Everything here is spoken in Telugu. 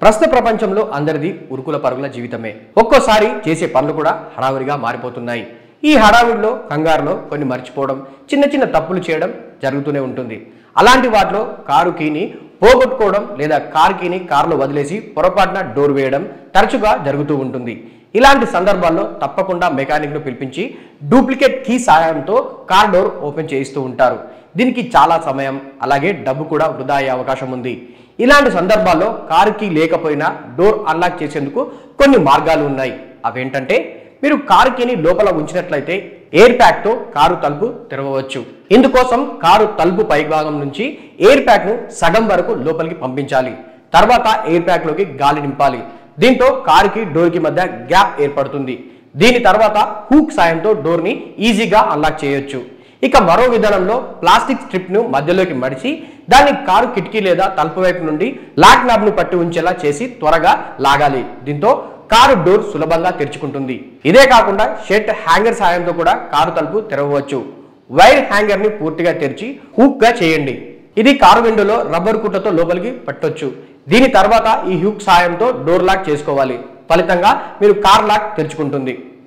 ప్రస్తుత ప్రపంచంలో అందరిది ఉరుకుల పరుగుల జీవితమే ఒక్కోసారి చేసే పనులు కూడా హడావుడిగా మారిపోతున్నాయి ఈ హడావుడిలో కంగారులో కొన్ని మర్చిపోవడం చిన్న చిన్న తప్పులు చేయడం జరుగుతూనే ఉంటుంది అలాంటి వాటిలో కారు కీని పోగొట్టుకోవడం లేదా కారు కీని కారులో వదిలేసి పొరపాటున డోర్ వేయడం తరచుగా జరుగుతూ ఉంటుంది ఇలాంటి సందర్భాల్లో తప్పకుండా మెకానిక్ను పిలిపించి డూప్లికేట్ కీ సహాయంతో కార్ డోర్ ఓపెన్ చేయిస్తూ ఉంటారు దీనికి చాలా సమయం అలాగే డబ్బు కూడా వృధా అయ్యే అవకాశం ఉంది ఇలాంటి సందర్భాల్లో కారు కీ లేకపోయినా డోర్ అన్లాక్ చేసేందుకు కొన్ని మార్గాలు ఉన్నాయి అవేంటంటే మీరు కారు కీని లోపల ఉంచినట్లయితే ఎయిర్ ప్యాక్ తో కారు తలుపు తెరవవచ్చు ఇందుకోసం కారు తలుపు పైభాగం నుంచి ఎయిర్ ప్యాక్ ను సగం వరకు లోపలికి పంపించాలి తర్వాత ఎయిర్ ప్యాక్ లోకి గాలి నింపాలి దీంతో కారుకి డోర్ కి మధ్య గ్యాప్ ఏర్పడుతుంది దీని తర్వాత హూక్ సాయంతో డోర్ ని ఈజీగా అన్లాక్ చేయొచ్చు ఇక మరో విధానంలో ప్లాస్టిక్ స్ట్రిప్ ను మధ్యలోకి మడిచి దాన్ని కారు కిటికీ లేదా తలుపు వైపు నుండి లాక్ నాబ్ ను పట్టి ఉంచేలా చేసి త్వరగా లాగాలి దీంతో కారు డోర్ సులభంగా తెరుచుకుంటుంది ఇదే కాకుండా షర్ట్ హ్యాంగర్ సాయంతో కూడా కారు తలుపు తెరవవచ్చు వైర్ హ్యాంగర్ ని పూర్తిగా తెరిచి హూక్ గా చేయండి ఇది కారు విండోలో రబ్బర్ కుట్టతో లోపలికి పట్టొచ్చు దీని తర్వాత ఈ హూక్ సాయంతో డోర్ లాక్ చేసుకోవాలి ఫలితంగా మీరు కార్ లాక్ తెరుచుకుంటుంది